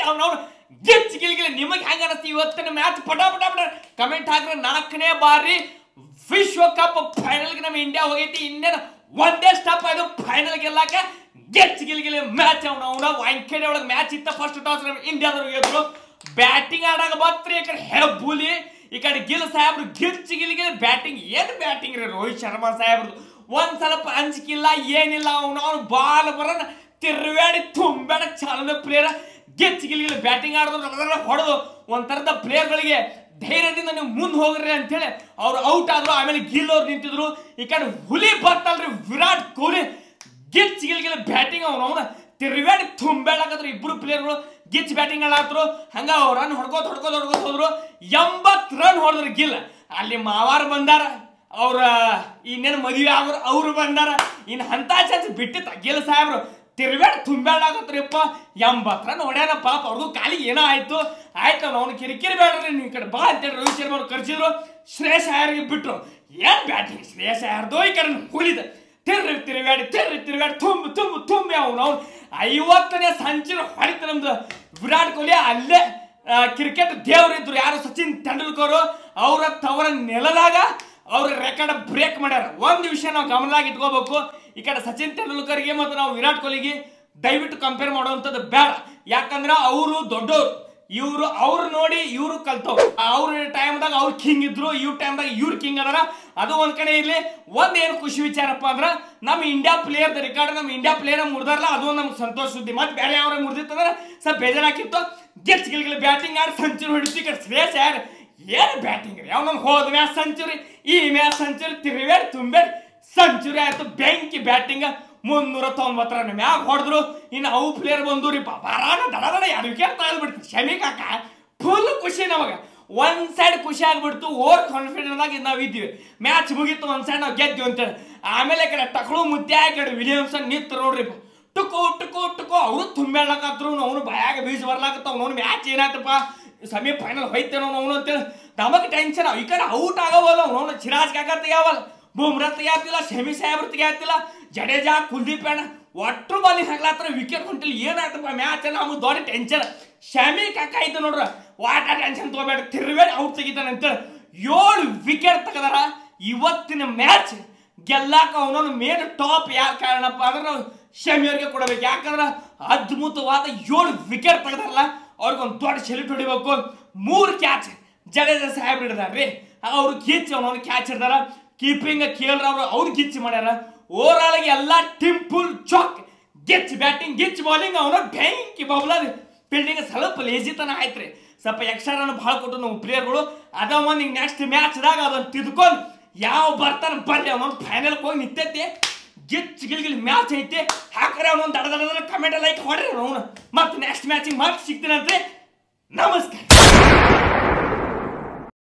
ಅವ್ನವ್ನು ಗಿಚ್ ಗಿಲ್ಗಿಲ್ ನಿಮಗೆ ಹೆಂಗ ಅನಸ್ತಿ ಇವತ್ತಿನ ಮ್ಯಾಚ್ ಪಟ ಪಟ ಪಟ ಕಮೆಂಟ್ ಹಾಕ್ರೆ ನಾಲ್ಕನೇ ಬಾರಿ ವಿಶ್ವಕಪ್ ಫೈನಲ್ಗೆ ನಮ್ಮ ಇಂಡಿಯಾ ಹೋಗೈತಿ ಇನ್ನೇನು ಒಂದೇ ಸ್ಟಾಪ್ ಅದು ಫೈನಲ್ ಗೆಲ್ಲಾಕ ಗೆಚ್ ಗಿಲ್ಗಿಲ್ ಮ್ಯಾಚ್ ಅವನ ಅವನ ವಂಕೆಡೆ ಒಳಗೆ ಮ್ಯಾಚ್ ಇತ್ತ ಫಸ್ಟ್ ಟಾಸ್ ನಮ್ಮ ಇಂಡಿಯಾದವ್ರು ಗೆದ್ರು ಬ್ಯಾಟಿಂಗ್ ಆಡಾಗ ಬತ್ರಿ ಈ ಕಡೆ ಹೆಬ್ಬುಲಿ ಈ ಕಡೆ ಗಿಲ್ ಸಾಹೇಬ್ರು ಗಿಚ್ ಗಿಲ್ಗಿಲ್ ಬ್ಯಾಟಿಂಗ್ ಏನು ಬ್ಯಾಟಿಂಗ್ ರೀ ರೋಹಿತ್ ಶರ್ಮಾ ಸಾಹೇಬ್ರದು ಒಂದ್ ಸ್ವಲ್ಪ ಅಂಜಿಕಿಲ್ಲ ಏನಿಲ್ಲ ಅವನು ಅವ್ನು ಬಾಲ್ ಬರೋಣ ತಿರ್ವ್ಯಾಡಿ ತುಂಬೇಡ ಚಾಲನೆ ಪ್ಲೇಯರ್ ಗೆಚ್ ಗಿಲ್ಗಿಲ್ ಬ್ಯಾಟಿಂಗ್ ಆಡಿದ್ರು ಹೊಡೆದು ಒಂಥರದ ಪ್ಲೇಯರ್ಗಳಿಗೆ ಧೈರ್ಯದಿಂದ ನೀವು ಮುಂದೆ ಹೋಗ್ರಿ ಅಂತೇಳಿ ಅವ್ರು ಔಟ್ ಆದ್ರು ಆಮೇಲೆ ಗಿಲ್ ಅವ್ರು ನಿಂತಿದ್ರು ಈ ಕಡೆ ಹುಲಿ ಬರ್ತಲ್ರಿ ವಿರಾಟ್ ಕೊಹ್ಲಿ ಗಿಚ್ ಗಿಲ್ಗಿಲ್ ಬ್ಯಾಟಿಂಗ್ ಅವ್ನು ಅವನ ತಿರ್ವ್ಯಾಡಿ ತುಂಬೇಳಕತ್ರು ಇಬ್ರು ಪ್ಲೇಯರ್ಗಳು ಗಿಚ್ ಬ್ಯಾಟಿಂಗ್ ಆಡಾತ್ರು ಹಂಗ ರನ್ ಹೊಡ್ಕೋತ ಹೊಡ್ಕೋತ ಹೊಡ್ಕೋತ ಹೋದ್ರು ಎಂಬತ್ ರನ್ ಹೊಡೆದ್ರು ಗಿಲ್ ಅಲ್ಲಿ ಮಾವಾರ್ ಬಂದಾರ ಅವ್ರ ಇನ್ನೇನು ಮದುವೆ ಆಗೋರು ಅವ್ರು ಬಂದಾರ ಇನ್ನು ಅಂತ ಚಾನ್ಸ್ ಬಿಟ್ಟಿತ್ತ ಗಿಲ್ ಸಾಹೇಬ್ರು ತಿರ್ಬೇಡ ತುಂಬೇಡಾಗತ್ರಿಪ್ಪ ಎಂಬತ್ ರನ್ ಹೊಡ್ಯಾರ ಪಾಪ ಅವ್ರದ್ದು ಕಾಲಿಗೆ ಏನೋ ಆಯ್ತು ಆಯ್ತು ಅವ್ನು ಕಿರಿಕಿರಿ ಬೇಡ್ರಿ ನೀವು ಈ ಕಡೆ ಬಾ ಅಂತೇಳಿ ರೋಹಿತ್ ಶರ್ಮಾ ಅವ್ರು ಕರ್ಸಿದ್ರು ಶ್ರೇಯಸ್ ಅಯ್ಯರ್ಗೆ ಬಿಟ್ರು ಏನ್ ಬ್ಯಾಟಿಂಗ್ ಶ್ರೇಯಸ್ ಅಯ್ಯರ್ದು ಈ ಕಡೆ ಹುಲಿದ ತಿರ್ರಿ ತಿರುಗಾಡಿ ತಿರ್ರಿ ತಿರುಗಾಡಿ ತುಂಬ ತುಂಬ ತುಂಬಿ ಅವನು ಅವ್ನು ಐವತ್ತನೇ ಸಂಚಿನ ಹೊಡಿತ ನಮ್ದು ವಿರಾಟ್ ಕೊಹ್ಲಿ ಅಲ್ಲೇ ಕ್ರಿಕೆಟ್ ದೇವ್ರಿದ್ರು ಯಾರು ಸಚಿನ್ ತೆಂಡೂಲ್ಕರ್ ಅವರ ತವರ ನೆಲದಾಗ ಅವ್ರ ರೆಕಾರ್ಡ್ ಬ್ರೇಕ್ ಮಾಡ್ಯಾರ ಒಂದು ವಿಷಯ ನಾವು ಗಮನದಾಗ ಇಟ್ಕೋಬೇಕು ಈ ಕಡೆ ಸಚಿನ್ ತೆಂಡೂಲ್ಕರ್ಗೆ ಮತ್ತು ನಾವು ವಿರಾಟ್ ಕೊಹ್ಲಿಗೆ ದಯವಿಟ್ಟು ಕಂಪೇರ್ ಮಾಡುವಂಥದ್ದು ಬೇಡ ಯಾಕಂದ್ರೆ ಅವರು ದೊಡ್ಡವರು ಇವರು ಅವ್ರು ನೋಡಿ ಇವರು ಕಲ್ತವ್ ಅವ್ರ ಟೈಮ್ದಾಗ ಅವ್ರು ಕಿಂಗ್ ಇದ್ರು ಇವ್ರ ಟೈಮ್ದಾಗ ಇವ್ರು ಕಿಂಗ್ ಅದಾರ ಅದು ಒಂದ್ ಕಡೆ ಇರ್ಲಿ ಒಂದ್ ಏನು ಖುಷಿ ವಿಚಾರಪ್ಪ ಅಂದ್ರ ನಮ್ಮ ಇಂಡಿಯಾ ಪ್ಲೇಯರ್ ರೆಕಾರ್ಡ್ ನಮ್ಮ ಇಂಡಿಯಾ ಪ್ಲೇಯರ್ ಮುರಿದಾರಲ್ಲ ಅದು ನಮ್ಗೆ ಸಂತೋಷ ಸುದ್ದಿ ಮತ್ತೆ ಬೇರೆ ಯಾವ್ರ ಮುರಿದಿತ್ತಂದ್ರೆ ಸ್ವಲ್ಪ ಬೇಜಾರಾಕಿತ್ತು ಗೆಚ್ ಗಿಲ್ಗಿಲ್ ಬ್ಯಾಟಿಂಗ್ ಆಡಿ ಸೆಂಚುರಿ ಹೊಡಿತು ಈ ಕಡೆ ಶ್ರೇಯಸ್ ಯಾರು ಏನು ಬ್ಯಾಟಿಂಗ್ ರೀ ಅವನೊಂದು ಹೋದ ಮ್ಯಾಚ್ ಸೆಂಚುರಿ ಈ ಮ್ಯಾಚ್ ಸೆಂಚುರಿ ತಿರುವೇಡ್ ತುಂಬೆಡ್ ಸೆಂಚುರಿ ಆಯ್ತು ಬೆಂಕಿ ಬ್ಯಾಟಿಂಗ್ ಮುನ್ನೂರ ತೊಂಬತ್ತರ ರನ್ ಮ್ಯಾಗ ಹೊಡೆದ್ರು ಇನ್ನು ಅವು ಪ್ಲೇಯರ್ ಬಂದು ರೀ ಬರಾನ ದಡ ದಡ ಎರಡು ವಿಕೆಟ್ ತಗೊಂಡ್ಬಿಡ್ತು ಶಮಿ ಕಾಕ ಫುಲ್ ಖುಷಿ ನಮಗ ಒಂದ್ ಸೈಡ್ ಖುಷಿ ಆಗ್ಬಿಡ್ತು ಓವರ್ ಕಾನ್ಫಿಡೆಂಟ್ ಆಗಿ ನಾವು ಇದ್ದೀವಿ ಮ್ಯಾಚ್ ಮುಗೀತು ಒಂದ್ ಸೈಡ್ ನಾವು ಗೆದ್ವಿ ಅಂತೇಳಿ ಆಮೇಲೆ ಈ ಕಡೆ ಟಕ್ಳು ಮುದ್ದೆ ಈ ಕಡೆ ವಿಲಿಯಮ್ಸನ್ ನಿಂತು ನೋಡ್ರಿ ಟುಕು ಟುಕು ಟುಕು ಅವರು ತುಂಬೇಳಕತ್ರು ಅವನು ಭಯಾಗ ಬೀಜ ಬರ್ಲಾಕತ್ತ ಅವನು ಮ್ಯಾಚ್ ಏನಾಯ್ತಪ್ಪ ಸೆಮಿ ಫೈನಲ್ ಹೋಯ್ತೇನೋ ಅವನು ಅಂತೇಳಿ ನಮಗೆ ಟೆನ್ಷನ್ ಈ ಕಡೆ ಔಟ್ ಆಗವಲ್ಲ ಅವನು ಚಿರಾಜ್ ಕಾಕ ತೆಗಿಯವಲ್ಲ ಬುಮ್ರಾ ತೆಗಿಯಾತಿಲ್ಲ ಶಮಿ ಸಾಹೇಬ್ರು ತೆಗಿಯಾತಿಲ್ಲ ಜಡೇಜಾ ಕುಲ್ದೀಪ್ ಅಣ್ಣ ಒಟ್ಟು ಬಾಲಿ ಹಾಕ್ಲಾತ್ರ ವಿಕೆಟ್ ಹೊಂಟಿಲ್ಲ ಏನಾಯ್ತಪ್ಪ ಮ್ಯಾಚ್ ನಮಗೆ ದೊಡ್ಡ ಟೆನ್ಷನ್ ಶಮಿ ಕಾಕ ಐತೆ ನೋಡ್ರ ವಾಟ ಟೆನ್ಷನ್ ತಗೋಬೇಡ ತಿರ್ಬೇಡ ಔಟ್ ತೆಗಿತಾನೆ ಅಂತೇಳಿ ಏಳು ವಿಕೆಟ್ ತೆಗದಾರ ಇವತ್ತಿನ ಮ್ಯಾಚ್ ಗೆಲ್ಲಾಕ ಅವನೊಂದು ಮೇನ್ ಟಾಪ್ ಯಾರ ಕಾರಣಪ್ಪ ಅಂದ್ರೆ ನಾವು ಶಮಿಯವ್ರಿಗೆ ಕೊಡಬೇಕು ಯಾಕಂದ್ರೆ ಅದ್ಭುತವಾದ ಏಳು ವಿಕೆಟ್ ತೆಗೆದಾರಲ್ಲ ಅವ್ರಿಗೊಂದು ದೊಡ್ಡ ಸೆಲ್ಯೂಟ್ ಹೊಡಿಬೇಕು ಮೂರು ಕ್ಯಾಚ್ ಜಡೇಜಾ ಸಾಹೇಬ್ರು ಹಿಡಿದಾರ್ರಿ ಅವ್ರು ಕಿಚ್ ಅವನವ್ನು ಕ್ಯಾಚ್ ಹಿಡ್ದಾರ ಕೀಪಿಂಗ್ ಕೇಳ್ರ ಅವ್ರು ಅವ್ರು ಗಿಚ್ ಮಾಡ್ಯಾರ ಓವರ್ ಆಲ್ ಆಗಿ ಎಲ್ಲ ಟೀಮ್ ಫುಲ್ ಚಾಕ್ ಗಿಚ್ ಬ್ಯಾಟಿಂಗ್ ಗಿಚ್ ಬಾಲಿಂಗ್ ಅವನ ಬೆಂಕಿ ಬಬ್ಲ ಫೀಲ್ಡಿಂಗ್ ಸ್ವಲ್ಪ ಲೇಜಿತನ ಆಯ್ತ್ರಿ ಸ್ವಲ್ಪ ಎಕ್ಸ್ಟ್ರಾ ರನ್ ಭಾಳ ಕೊಟ್ಟು ನಾವು ಪ್ಲೇಯರ್ಗಳು ಅದ ಒಂದು ಈಗ ನೆಕ್ಸ್ಟ್ ಮ್ಯಾಚ್ದಾಗ ಅದನ್ನು ತಿದ್ಕೊಂಡು ಯಾವ ಬರ್ತಾನೆ ಬರ್ಲಿ ಅವನೊಂದು ಫೈನಲ್ಗೆ ಹೋಗಿ ನಿಂತೈತಿ ಗಿಚ್ ಗಿಲ್ಗಿಲ್ ಮ್ಯಾಚ್ ಐತಿ ಹಾಕ್ರೆ ಅವನೊಂದು ದಡ ದಡ ಕಮೆಂಟ್ ಲೈಕ್ ಹೊಡ್ರಿ ಅವನು ಮತ್ತೆ ನೆಕ್ಸ್ಟ್ ಮ್ಯಾಚಿಗೆ ಮತ್ತೆ ಸಿಗ್ತೀನಿ ಅಂದ್ರೆ ನಮಸ್ಕಾರ